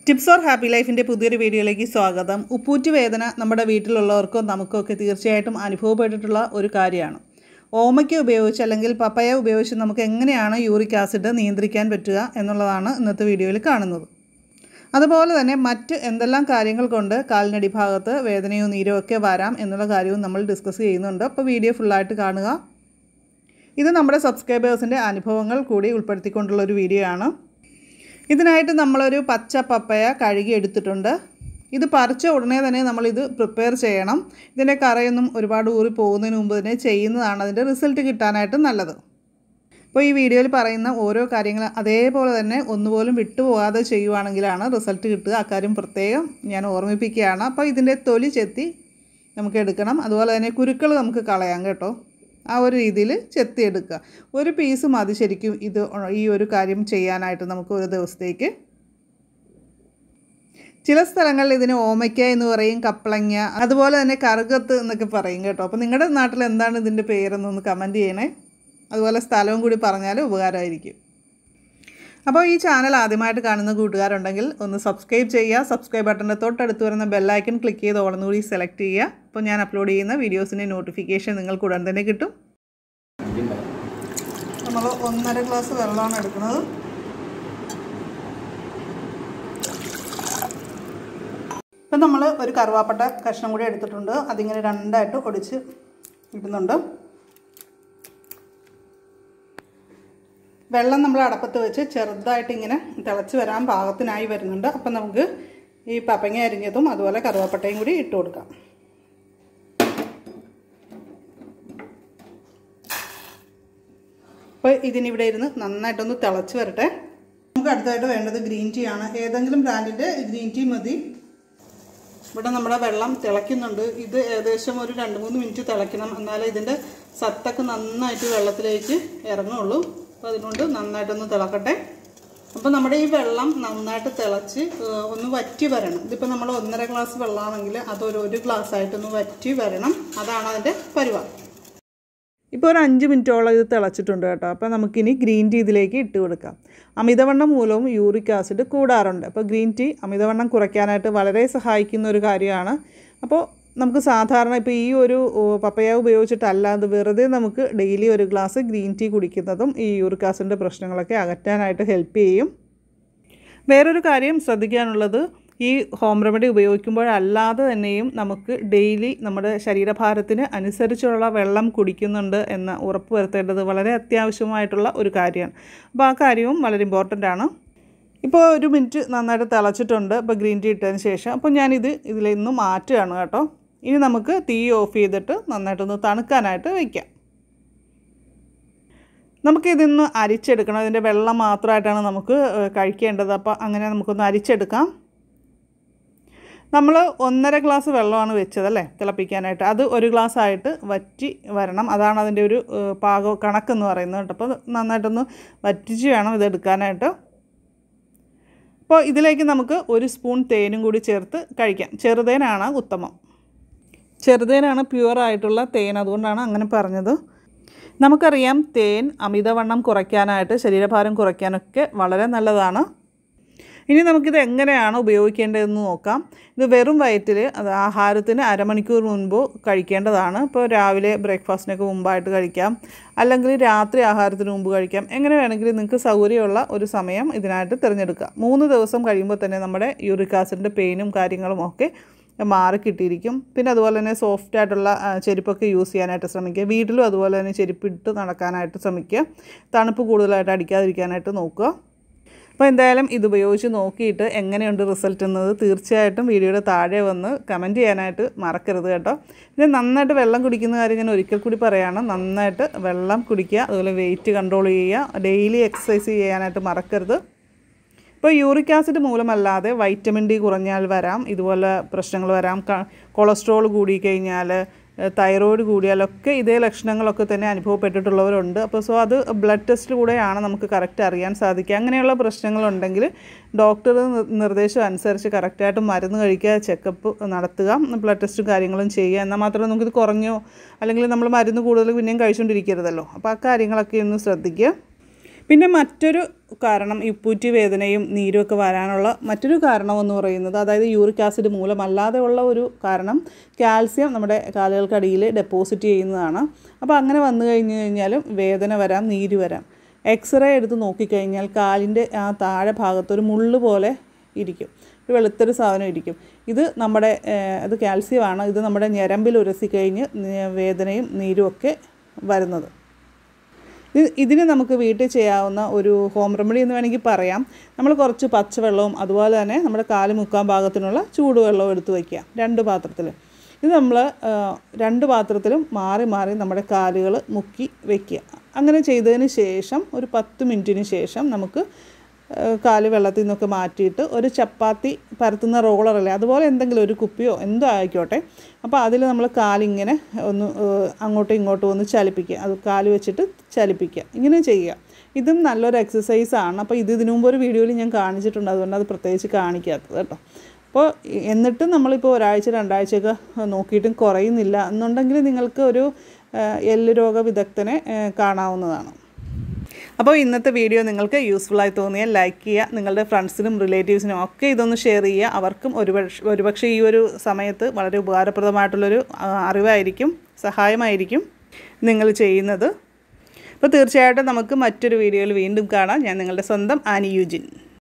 tips or happy ലൈഫിൻ്റെ പുതിയൊരു വീഡിയോയിലേക്ക് സ്വാഗതം ഉപ്പൂറ്റി വേദന നമ്മുടെ വീട്ടിലുള്ളവർക്കോ നമുക്കൊക്കെ തീർച്ചയായിട്ടും അനുഭവപ്പെട്ടിട്ടുള്ള ഒരു കാര്യമാണ് ഓമയ്ക്ക ഉപയോഗിച്ച് അല്ലെങ്കിൽ പപ്പയ ഉപയോഗിച്ച് നമുക്ക് എങ്ങനെയാണ് യൂറിക് ആസിഡ് നിയന്ത്രിക്കാൻ പറ്റുക എന്നുള്ളതാണ് ഇന്നത്തെ വീഡിയോയിൽ കാണുന്നത് അതുപോലെ തന്നെ മറ്റ് എന്തെല്ലാം കാര്യങ്ങൾ കൊണ്ട് കാലിനടി ഭാഗത്ത് വേദനയോ നീരോ ഒക്കെ വരാം എന്നുള്ള കാര്യവും നമ്മൾ ഡിസ്കസ് ചെയ്യുന്നുണ്ട് അപ്പോൾ വീഡിയോ ഫുള്ളായിട്ട് കാണുക ഇത് നമ്മുടെ സബ്സ്ക്രൈബേഴ്സിൻ്റെ അനുഭവങ്ങൾ കൂടി ഉൾപ്പെടുത്തിക്കൊണ്ടുള്ള ഒരു വീഡിയോ ആണ് ഇതിനായിട്ട് നമ്മളൊരു പച്ച പപ്പയ കഴുകി എടുത്തിട്ടുണ്ട് ഇത് പറിച്ച ഉടനെ തന്നെ നമ്മളിത് പ്രിപ്പയർ ചെയ്യണം ഇതിൻ്റെ കറയൊന്നും ഒരുപാട് ഊറി പോകുന്നതിന് മുമ്പ് തന്നെ ചെയ്യുന്നതാണ് അതിൻ്റെ റിസൾട്ട് കിട്ടാനായിട്ട് നല്ലത് അപ്പോൾ ഈ വീഡിയോയിൽ പറയുന്ന ഓരോ കാര്യങ്ങൾ അതേപോലെ തന്നെ ഒന്നുപോലും വിട്ടുപോകാതെ ചെയ്യുവാണെങ്കിലാണ് റിസൾട്ട് കിട്ടുക അക്കാര്യം പ്രത്യേകം ഞാൻ ഓർമ്മിപ്പിക്കുകയാണ് അപ്പോൾ ഇതിൻ്റെ തൊലി ചെത്തി നമുക്ക് എടുക്കണം അതുപോലെ തന്നെ കുരുക്കൾ നമുക്ക് കളയാം കേട്ടോ ആ ഒരു രീതിയിൽ ചെത്തിയെടുക്കുക ഒരു പീസ് മതി ശരിക്കും ഇത് ഈ ഒരു കാര്യം ചെയ്യാനായിട്ട് നമുക്ക് ഒരു ദിവസത്തേക്ക് ചില സ്ഥലങ്ങളിൽ ഇതിന് ഓമയ്ക്ക എന്ന് പറയും കപ്പളങ്ങ അതുപോലെ തന്നെ കറുകത്ത് എന്നൊക്കെ പറയും കേട്ടോ അപ്പോൾ നിങ്ങളുടെ നാട്ടിൽ എന്താണ് ഇതിൻ്റെ പേരെന്നൊന്ന് കമൻറ്റ് ചെയ്യണേ അതുപോലെ സ്ഥലവും കൂടി പറഞ്ഞാൽ ഉപകാരമായിരിക്കും അപ്പോൾ ഈ ചാനൽ ആദ്യമായിട്ട് കാണുന്ന കൂട്ടുകാരുണ്ടെങ്കിൽ ഒന്ന് സബ്സ്ക്രൈബ് ചെയ്യുക സബ്സ്ക്രൈബ് ബട്ടൻ്റെ തൊട്ടടുത്ത് വരുന്ന ബെല്ലൈക്കൺ ക്ലിക്ക് ചെയ്ത് ഓളന്നുകൂടി സെലക്ട് ചെയ്യുക അപ്പോൾ ഞാൻ അപ്ലോഡ് ചെയ്യുന്ന വീഡിയോസിൻ്റെ നോട്ടിഫിക്കേഷൻ നിങ്ങൾക്ക് ഉടൻ തന്നെ കിട്ടും നമ്മൾ ഒന്നര ഗ്ലാസ് വെള്ളമാണ് എടുക്കുന്നത് ഇപ്പം നമ്മൾ ഒരു കറുവാപ്പട്ട കഷ്ണം കൂടി എടുത്തിട്ടുണ്ട് അതിങ്ങനെ രണ്ടായിട്ട് ഒടിച്ച് ഇടുന്നുണ്ട് വെള്ളം നമ്മൾ അടപ്പത്ത് വെച്ച് ചെറുതായിട്ട് ഇങ്ങനെ തിളച്ച് വരാൻ പാകത്തിനായി വരുന്നുണ്ട് അപ്പം നമുക്ക് ഈ പപ്പങ്ങ അരിഞ്ഞതും അതുപോലെ കറുവാപ്പട്ടയും കൂടി ഇട്ട് കൊടുക്കാം അപ്പോൾ ഇതിനിവിടെ ഇരുന്ന് നന്നായിട്ടൊന്ന് തിളച്ച് വരട്ടെ നമുക്ക് അടുത്തായിട്ട് വേണ്ടത് ഗ്രീൻ ടീ ആണ് ഏതെങ്കിലും ബ്രാൻഡിൻ്റെ ഗ്രീൻ ടീ മതി ഇവിടെ നമ്മുടെ വെള്ളം തിളയ്ക്കുന്നുണ്ട് ഇത് ഏകദേശം ഒരു രണ്ട് മൂന്ന് മിനിറ്റ് തിളയ്ക്കണം എന്നാലേ ഇതിൻ്റെ സത്തൊക്കെ നന്നായിട്ട് വെള്ളത്തിലേക്ക് ഇറങ്ങുള്ളൂ അപ്പോൾ അതുകൊണ്ട് നന്നായിട്ടൊന്ന് തിളക്കട്ടെ അപ്പോൾ നമ്മുടെ ഈ വെള്ളം നന്നായിട്ട് തിളച്ച് ഒന്ന് വറ്റി വരണം ഇതിപ്പോൾ നമ്മൾ ഒന്നര ഗ്ലാസ് വെള്ളമാണെങ്കിൽ അതൊരു ഒരു ഗ്ലാസ് ആയിട്ടൊന്ന് വറ്റി വരണം അതാണ് അതിൻ്റെ പരിപാടി ഇപ്പോൾ ഒരു അഞ്ച് മിനിറ്റോളം ഇത് തിളച്ചിട്ടുണ്ട് കേട്ടോ അപ്പോൾ നമുക്കിനി ഗ്രീൻ ടീ ഇതിലേക്ക് ഇട്ട് കൊടുക്കാം അമിതവണ്ണം മൂലവും യൂറിക് ആസിഡ് കൂടാറുണ്ട് അപ്പോൾ ഗ്രീൻ ടീ അമിതവണ്ണം കുറയ്ക്കാനായിട്ട് വളരെ സഹായിക്കുന്ന ഒരു കാര്യമാണ് അപ്പോൾ നമുക്ക് സാധാരണ ഇപ്പോൾ ഈ ഒരു പപ്പയ ഉപയോഗിച്ചിട്ടല്ലാതെ വെറുതെ നമുക്ക് ഡെയിലി ഒരു ഗ്ലാസ് ഗ്രീൻ ടീ കുടിക്കുന്നതും ഈ യൂറിക് ആസിഡിൻ്റെ പ്രശ്നങ്ങളൊക്കെ അകറ്റാനായിട്ട് ഹെൽപ്പ് ചെയ്യും വേറൊരു കാര്യം ശ്രദ്ധിക്കാനുള്ളത് ഈ ഹോം റെമഡി ഉപയോഗിക്കുമ്പോഴല്ലാതെ തന്നെയും നമുക്ക് ഡെയിലി നമ്മുടെ ശരീരഭാരത്തിന് അനുസരിച്ചുള്ള വെള്ളം കുടിക്കുന്നുണ്ട് എന്ന് ഉറപ്പ് വരുത്തേണ്ടത് വളരെ അത്യാവശ്യമായിട്ടുള്ള ഒരു കാര്യമാണ് അപ്പോൾ ആ കാര്യവും വളരെ ഇമ്പോർട്ടൻ്റ് ആണ് ഇപ്പോൾ ഒരു മിനിറ്റ് നന്നായിട്ട് തിളച്ചിട്ടുണ്ട് ഇപ്പോൾ ഗ്രീൻ ടീ ഇട്ടതിന് ശേഷം അപ്പോൾ ഞാനിത് ഇതിൽ നിന്ന് മാറ്റുകയാണ് കേട്ടോ ഇനി നമുക്ക് തീ ഓഫ് ചെയ്തിട്ട് നന്നായിട്ടൊന്ന് തണുക്കാനായിട്ട് വയ്ക്കാം നമുക്കിതിന്ന് അരിച്ചെടുക്കണം ഇതിൻ്റെ വെള്ളം മാത്രമായിട്ടാണ് നമുക്ക് കഴിക്കേണ്ടത് അപ്പോൾ അങ്ങനെ നമുക്കൊന്ന് അരിച്ചെടുക്കാം നമ്മൾ ഒന്നര ഗ്ലാസ് വെള്ളമാണ് വെച്ചത് അല്ലേ തിളപ്പിക്കാനായിട്ട് അത് ഒരു ഗ്ലാസ് ആയിട്ട് വറ്റി വരണം അതാണ് അതിൻ്റെ ഒരു പാക കണക്കെന്ന് പറയുന്നത് കേട്ടോ അപ്പോൾ നന്നായിട്ടൊന്ന് വറ്റിച്ച് വേണം ഇത് എടുക്കാനായിട്ട് അപ്പോൾ ഇതിലേക്ക് നമുക്ക് ഒരു സ്പൂൺ തേനും കൂടി ചേർത്ത് കഴിക്കാം ചെറുതേനാണ് ഉത്തമം ചെറുതേനാണ് പ്യുവർ ആയിട്ടുള്ള തേൻ അതുകൊണ്ടാണ് അങ്ങനെ പറഞ്ഞത് നമുക്കറിയാം തേൻ അമിതവണ്ണം കുറയ്ക്കാനായിട്ട് ശരീരഭാരം കുറയ്ക്കാനൊക്കെ വളരെ നല്ലതാണ് ഇനി നമുക്കിത് എങ്ങനെയാണ് ഉപയോഗിക്കേണ്ടതെന്ന് നോക്കാം ഇത് വെറും വയറ്റിൽ അത് ആഹാരത്തിന് അരമണിക്കൂർ മുൻപ് കഴിക്കേണ്ടതാണ് ഇപ്പോൾ രാവിലെ ബ്രേക്ക്ഫാസ്റ്റിനൊക്കെ മുമ്പായിട്ട് കഴിക്കാം അല്ലെങ്കിൽ രാത്രി ആഹാരത്തിന് മുമ്പ് കഴിക്കാം എങ്ങനെ വേണമെങ്കിലും നിങ്ങൾക്ക് സൗകര്യമുള്ള ഒരു സമയം ഇതിനായിട്ട് തിരഞ്ഞെടുക്കുക മൂന്ന് ദിവസം കഴിയുമ്പോൾ തന്നെ നമ്മുടെ യൂറിക് ആസിഡിൻ്റെ പെയിനും കാര്യങ്ങളും ഒക്കെ മാറി കിട്ടിയിരിക്കും പിന്നെ അതുപോലെ തന്നെ സോഫ്റ്റ് ആയിട്ടുള്ള ചെരുപ്പൊക്കെ യൂസ് ചെയ്യാനായിട്ട് ശ്രമിക്കുക വീട്ടിലും അതുപോലെ തന്നെ ചെരുപ്പിട്ട് നടക്കാനായിട്ട് ശ്രമിക്കുക തണുപ്പ് കൂടുതലായിട്ട് അടിക്കാതിരിക്കാനായിട്ട് നോക്കുക അപ്പോൾ എന്തായാലും ഇത് ഉപയോഗിച്ച് നോക്കിയിട്ട് എങ്ങനെയുണ്ട് റിസൾട്ട് എന്നത് തീർച്ചയായിട്ടും വീഡിയോയുടെ താഴെ വന്ന് കമൻറ്റ് ചെയ്യാനായിട്ട് മറക്കരുത് കേട്ടോ പിന്നെ നന്നായിട്ട് വെള്ളം കുടിക്കുന്ന കാര്യം ഞാൻ ഒരിക്കൽ കൂടി പറയുകയാണ് നന്നായിട്ട് വെള്ളം കുടിക്കുക അതുപോലെ വെയിറ്റ് കൺട്രോൾ ചെയ്യുക ഡെയിലി എക്സസൈസ് ചെയ്യാനായിട്ട് മറക്കരുത് ഇപ്പോൾ യൂറിക് ആസിഡ് മൂലമല്ലാതെ വൈറ്റമിൻ ഡി കുറഞ്ഞാൽ വരാം ഇതുപോലെ പ്രശ്നങ്ങൾ വരാം കൊളസ്ട്രോൾ കൂടി കഴിഞ്ഞാൽ തൈറോയ്ഡ് കൂടിയാലൊക്കെ ഇതേ ലക്ഷണങ്ങളൊക്കെ തന്നെ അനുഭവപ്പെട്ടിട്ടുള്ളവരുണ്ട് അപ്പോൾ സോ അത് ബ്ലഡ് ടെസ്റ്റിലൂടെയാണ് നമുക്ക് കറക്റ്റ് അറിയാൻ സാധിക്കുക അങ്ങനെയുള്ള പ്രശ്നങ്ങളുണ്ടെങ്കിൽ ഡോക്ടർ നിർദ്ദേശം അനുസരിച്ച് കറക്റ്റായിട്ട് മരുന്ന് കഴിക്കുക ചെക്കപ്പ് നടത്തുക ബ്ലഡ് ടെസ്റ്റും കാര്യങ്ങളും ചെയ്യുക എന്നാൽ മാത്രമേ നമുക്കിത് കുറഞ്ഞോ അല്ലെങ്കിൽ നമ്മൾ മരുന്ന് കൂടുതൽ പിന്നെയും കഴിച്ചുകൊണ്ടിരിക്കരുതല്ലോ അപ്പോൾ ആ കാര്യങ്ങളൊക്കെ ഒന്ന് ശ്രദ്ധിക്കുക പിന്നെ മറ്റൊരു കാരണം ഈ ഉപ്പൂറ്റി വേദനയും നീരും ഒക്കെ വരാനുള്ള മറ്റൊരു കാരണം എന്ന് പറയുന്നത് അതായത് യൂറിക് ആസിഡ് മൂലമല്ലാതെ ഉള്ള ഒരു കാരണം കാൽസ്യം നമ്മുടെ കാലുകൾക്കടിയിൽ ഡെപ്പോസിറ്റ് ചെയ്യുന്നതാണ് അപ്പോൾ അങ്ങനെ വന്നു കഴിഞ്ഞ് കഴിഞ്ഞാലും വേദന വരാം നീര് വരാം എക്സ്റേ എടുത്ത് നോക്കിക്കഴിഞ്ഞാൽ കാലിൻ്റെ ആ താഴെ ഭാഗത്ത് ഒരു മുള്ള് പോലെ ഇരിക്കും ഒരു വെളുത്തൊരു സാധനം ഇരിക്കും ഇത് നമ്മുടെ ഏഹ്, അത് കാൽസ്യമാണ് ഇത് നമ്മുടെ ഞരമ്പിൽ ഉരസി കഴിഞ്ഞ് നി- വേദനയും നീരും ഒക്കെ വരുന്നത് ഇത് ഇതിന് നമുക്ക് വീട്ടിൽ ചെയ്യാവുന്ന ഒരു ഹോം റെമഡി എന്ന് വേണമെങ്കിൽ പറയാം നമ്മൾ കുറച്ച് പച്ചവെള്ളവും അതുപോലെ തന്നെ നമ്മുടെ കാല് മുക്കാൻ പാകത്തിനുള്ള ചൂടുവെള്ളവും എടുത്ത് വയ്ക്കുക രണ്ട് പാത്രത്തിൽ ഇത് നമ്മൾ രണ്ട് പാത്രത്തിലും മാറി മാറി നമ്മുടെ കാലുകൾ മുക്കി വെക്കുക അങ്ങനെ ചെയ്തതിന് ശേഷം ഒരു പത്ത് മിനിറ്റിന് ശേഷം നമുക്ക് ആ, കാല് വെള്ളത്തിൽ നിന്നൊക്കെ മാറ്റിയിട്ട് ഒരു ചപ്പാത്തി പരത്തുന്ന റോളറല്ലേ അതുപോലെ എന്തെങ്കിലും ഒരു കുപ്പിയോ എന്തോ ആയിക്കോട്ടെ അപ്പോൾ അതിൽ നമ്മൾ കാലിങ്ങനെ ഒന്ന് ഏഹ്, അങ്ങോട്ടും ഇങ്ങോട്ടും ഒന്ന് ചലിപ്പിക്കുക അത് കാല് വെച്ചിട്ട് ചലിപ്പിക്കുക ഇങ്ങനെ ചെയ്യുക ഇതും നല്ലൊരു എക്സസൈസ് ആണ് അപ്പോൾ ഇത് ഇതിനു മുമ്പ് ഒരു വീഡിയോയിൽ ഞാൻ കാണിച്ചിട്ടുണ്ട് അതുകൊണ്ട് അത് പ്രത്യേകിച്ച് കാണിക്കാത്തത് കേട്ടോ അപ്പോൾ എന്നിട്ടും നമ്മളിപ്പോൾ ഒരാഴ്ച രണ്ടാഴ്ചയൊക്കെ നോക്കിയിട്ടും കുറയുന്നില്ല എന്നുണ്ടെങ്കിൽ നിങ്ങൾക്ക് ഒരു ഏഹ്, എല്ല് രോഗ വിദഗ്ധനെ ഏഹ്, കാണാവുന്നതാണ് അപ്പോൾ ഇന്നത്തെ വീഡിയോ നിങ്ങൾക്ക് യൂസ്ഫുള്ളായി തോന്നിയാൽ ലൈക്ക് ചെയ്യുക നിങ്ങളുടെ ഫ്രണ്ട്സിനും റിലേറ്റീവ്സിനും ഒക്കെ ഇതൊന്ന് ഷെയർ ചെയ്യുക അവർക്കും ഒരുപക്ഷെ ഒരുപക്ഷെ ഈ ഒരു സമയത്ത് വളരെ ഉപകാരപ്രദമായിട്ടുള്ളൊരു ആ, അറിവായിരിക്കും സഹായമായിരിക്കും നിങ്ങൾ ചെയ്യുന്നത് അപ്പോൾ തീർച്ചയായിട്ടും നമുക്ക് മറ്റൊരു വീഡിയോയിൽ വീണ്ടും കാണാം ഞാൻ നിങ്ങളുടെ സ്വന്തം ആനി യുജിൻ